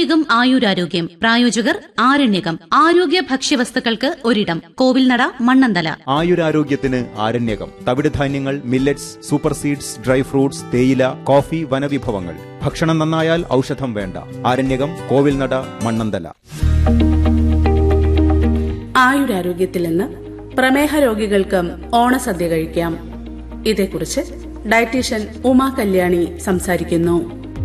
ആരണ്യകം ആയുരാരോഗ്യം പ്രായോജകർ ആരണ്യകം ആരോഗ്യ ഭക്ഷ്യവസ്തുക്കൾക്ക് ഒരിടം കോവിൽനട മണ്ണന്തല ആയുരാരോഗ്യത്തിന് ആരണ്യകം തവിടുധാന്യങ്ങൾ millets super seeds dry fruits തേയില കോഫി വനവിഭവങ്ങൾ ഭക്ഷണം നന്നായാൽ ഔഷധം വേണ്ട ആരണ്യകം കോവിൽനട മണ്ണന്തല ആയുരാരോഗ്യത്തിൽ നിന്ന് പ്രമേഹ രോഗികൾക്ക് ഓണസദ്യ കഴിക്കാം ഇതേക്കുറിച്ച് ഡയറ്റീഷ്യൻ ഉമാ കല്യാണി സംസാരിക്കുന്നു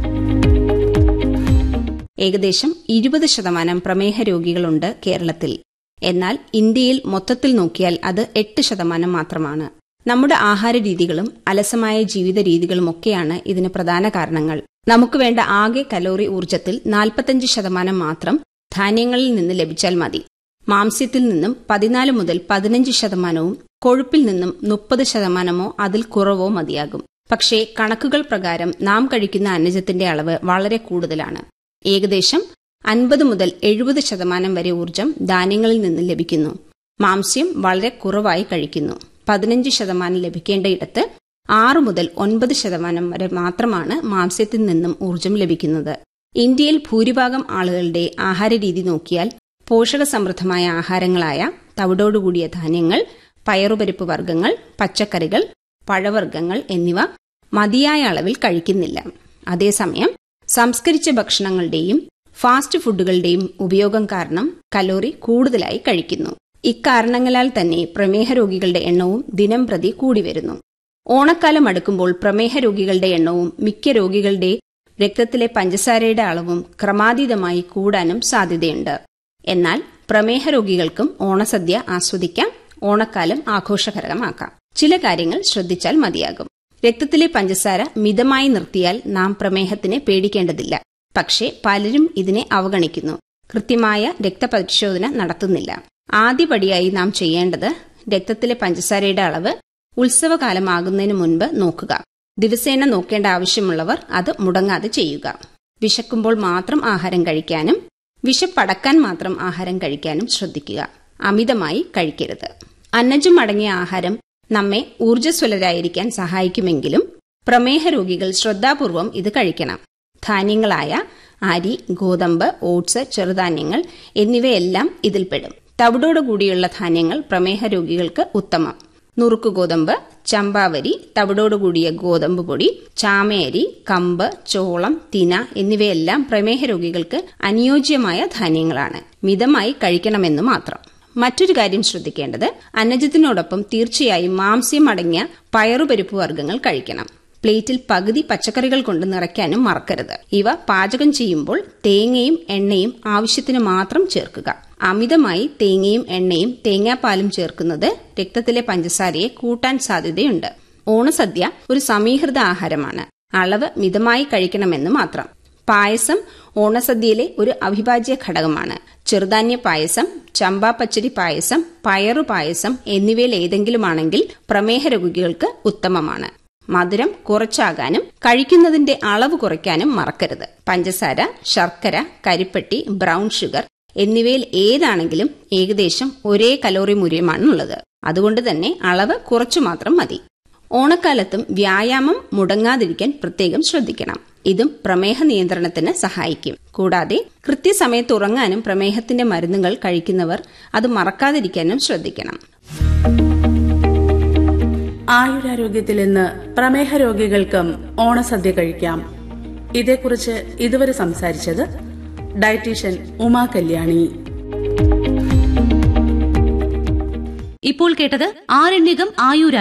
ഏകദേശം ഇരുപത് ശതമാനം പ്രമേഹ രോഗികളുണ്ട് കേരളത്തിൽ എന്നാൽ ഇന്ത്യയിൽ മൊത്തത്തിൽ നോക്കിയാൽ അത് എട്ട് ശതമാനം മാത്രമാണ് നമ്മുടെ ആഹാര രീതികളും അലസമായ ജീവിത രീതികളുമൊക്കെയാണ് ഇതിന് പ്രധാന കാരണങ്ങൾ നമുക്ക് വേണ്ട ആകെ കലോറി ഊർജത്തിൽ നാൽപ്പത്തഞ്ച് ശതമാനം മാത്രം ധാന്യങ്ങളിൽ നിന്ന് ലഭിച്ചാൽ മതി മാംസ്യത്തിൽ നിന്നും പതിനാല് മുതൽ പതിനഞ്ച് ശതമാനവും കൊഴുപ്പിൽ നിന്നും മുപ്പത് ശതമാനമോ അതിൽ കുറവോ മതിയാകും പക്ഷേ കണക്കുകൾ പ്രകാരം നാം കഴിക്കുന്ന അന്നജത്തിന്റെ അളവ് വളരെ കൂടുതലാണ് ഏകദേശം അൻപത് മുതൽ എഴുപത് ശതമാനം വരെ ഊർജം ധാന്യങ്ങളിൽ നിന്ന് ലഭിക്കുന്നു മാംസ്യം വളരെ കുറവായി കഴിക്കുന്നു പതിനഞ്ച് ശതമാനം ലഭിക്കേണ്ടയിടത്ത് ആറ് മുതൽ ഒൻപത് ശതമാനം വരെ മാത്രമാണ് മാംസ്യത്തിൽ നിന്നും ഊർജം ലഭിക്കുന്നത് ഇന്ത്യയിൽ ഭൂരിഭാഗം ആളുകളുടെ ആഹാരരീതി നോക്കിയാൽ പോഷകസമൃദ്ധമായ ആഹാരങ്ങളായ തവിടോടുകൂടിയ ധാന്യങ്ങൾ പയറുപരിപ്പ് വർഗ്ഗങ്ങൾ പച്ചക്കറികൾ പഴവർഗ്ഗങ്ങൾ എന്നിവ മതിയായ അളവിൽ കഴിക്കുന്നില്ല അതേസമയം സംസ്കരിച്ച ഭക്ഷണങ്ങളുടെയും ഫാസ്റ്റ് ഫുഡുകളുടെയും ഉപയോഗം കാരണം കലോറി കൂടുതലായി കഴിക്കുന്നു ഇക്കാരണങ്ങളാൽ തന്നെ പ്രമേഹ രോഗികളുടെ എണ്ണവും ദിനം പ്രതി കൂടി വരുന്നു ഓണക്കാലം അടുക്കുമ്പോൾ പ്രമേഹ രോഗികളുടെ എണ്ണവും മിക്ക രോഗികളുടെ രക്തത്തിലെ പഞ്ചസാരയുടെ അളവും ക്രമാതീതമായി കൂടാനും സാധ്യതയുണ്ട് എന്നാൽ പ്രമേഹ രോഗികൾക്കും ഓണസദ്യ ആസ്വദിക്കാം ഓണക്കാലം ആഘോഷകരമാക്കാം ചില കാര്യങ്ങൾ ശ്രദ്ധിച്ചാൽ മതിയാകും രക്തത്തിലെ പഞ്ചസാര മിതമായി നിർത്തിയാൽ നാം പ്രമേഹത്തിന് പേടിക്കേണ്ടതില്ല പക്ഷേ പലരും ഇതിനെ അവഗണിക്കുന്നു കൃത്യമായ രക്തപരിശോധന നടത്തുന്നില്ല ആദ്യപടിയായി നാം ചെയ്യേണ്ടത് രക്തത്തിലെ പഞ്ചസാരയുടെ അളവ് ഉത്സവകാലമാകുന്നതിന് മുൻപ് നോക്കുക ദിവസേന നോക്കേണ്ട ആവശ്യമുള്ളവർ അത് മുടങ്ങാതെ ചെയ്യുക വിശക്കുമ്പോൾ മാത്രം ആഹാരം കഴിക്കാനും വിശപ്പടക്കാൻ മാത്രം ആഹാരം കഴിക്കാനും ശ്രദ്ധിക്കുക അമിതമായി കഴിക്കരുത് അന്നജം അടങ്ങിയ ആഹാരം നമ്മെ ഊർജ്ജസ്വലരായിരിക്കാൻ സഹായിക്കുമെങ്കിലും പ്രമേഹ രോഗികൾ ശ്രദ്ധാപൂർവം ഇത് കഴിക്കണം ധാന്യങ്ങളായ അരി ഗോതമ്പ് ഓട്സ് ചെറുധാന്യങ്ങൾ എന്നിവയെല്ലാം ഇതിൽപ്പെടും തവിടോടുകൂടിയുള്ള ധാന്യങ്ങൾ പ്രമേഹ രോഗികൾക്ക് ഉത്തമം നുറുക്കു ഗോതമ്പ് ചമ്പാവരി തവിടോടുകൂടിയ ഗോതമ്പ് പൊടി ചാമയരി കമ്പ് ചോളം തിന എന്നിവയെല്ലാം പ്രമേഹ രോഗികൾക്ക് അനുയോജ്യമായ ധാന്യങ്ങളാണ് മിതമായി കഴിക്കണമെന്ന് മാത്രം മറ്റൊരു കാര്യം ശ്രദ്ധിക്കേണ്ടത് അന്നജത്തിനോടൊപ്പം തീർച്ചയായും മാംസ്യം അടങ്ങിയ പയറുപരിപ്പ് വർഗ്ഗങ്ങൾ കഴിക്കണം പ്ലേറ്റിൽ പകുതി പച്ചക്കറികൾ കൊണ്ട് നിറയ്ക്കാനും മറക്കരുത് ഇവ പാചകം ചെയ്യുമ്പോൾ തേങ്ങയും എണ്ണയും ആവശ്യത്തിന് മാത്രം ചേർക്കുക അമിതമായി തേങ്ങയും എണ്ണയും തേങ്ങാപ്പാലും ചേർക്കുന്നത് രക്തത്തിലെ പഞ്ചസാരയെ കൂട്ടാൻ സാധ്യതയുണ്ട് ഓണസദ്യ ഒരു സമീകൃത ആഹാരമാണ് അളവ് മിതമായി കഴിക്കണമെന്ന് മാത്രം പായസം ഓണസദ്യയിലെ ഒരു അവിഭാജ്യ ഘടകമാണ് ചെറുധാന്യ പായസം ചമ്പാ പച്ചരി പായസം പയറു പായസം എന്നിവയിൽ ഏതെങ്കിലുമാണെങ്കിൽ പ്രമേഹ രോഗികൾക്ക് ഉത്തമമാണ് മധുരം കുറച്ചാകാനും കഴിക്കുന്നതിന്റെ അളവ് കുറയ്ക്കാനും മറക്കരുത് പഞ്ചസാര ശർക്കര കരിപ്പെട്ടി ബ്രൗൺ ഷുഗർ എന്നിവയിൽ ഏതാണെങ്കിലും ഏകദേശം ഒരേ കലോറി മൂല്യമാണുള്ളത് അതുകൊണ്ട് തന്നെ അളവ് കുറച്ചു മാത്രം മതി ഓണക്കാലത്തും വ്യായാമം മുടങ്ങാതിരിക്കാൻ പ്രത്യേകം ശ്രദ്ധിക്കണം ഇതും പ്രമേഹ നിയന്ത്രണത്തിന് സഹായിക്കും കൂടാതെ കൃത്യസമയത്ത് ഉറങ്ങാനും പ്രമേഹത്തിന്റെ മരുന്നുകൾ കഴിക്കുന്നവർ അത് മറക്കാതിരിക്കാനും ശ്രദ്ധിക്കണം ആയുരാരോഗ്യത്തിൽ ഇന്ന് പ്രമേഹ രോഗികൾക്കും ഓണസദ്യ കഴിക്കാം ഇതേക്കുറിച്ച് ഇതുവരെ സംസാരിച്ചത് ഡയറ്റീഷ്യൻ ഉമാ കല്യാണി ഇപ്പോൾ കേട്ടത് ആരണ്യകം ആയുര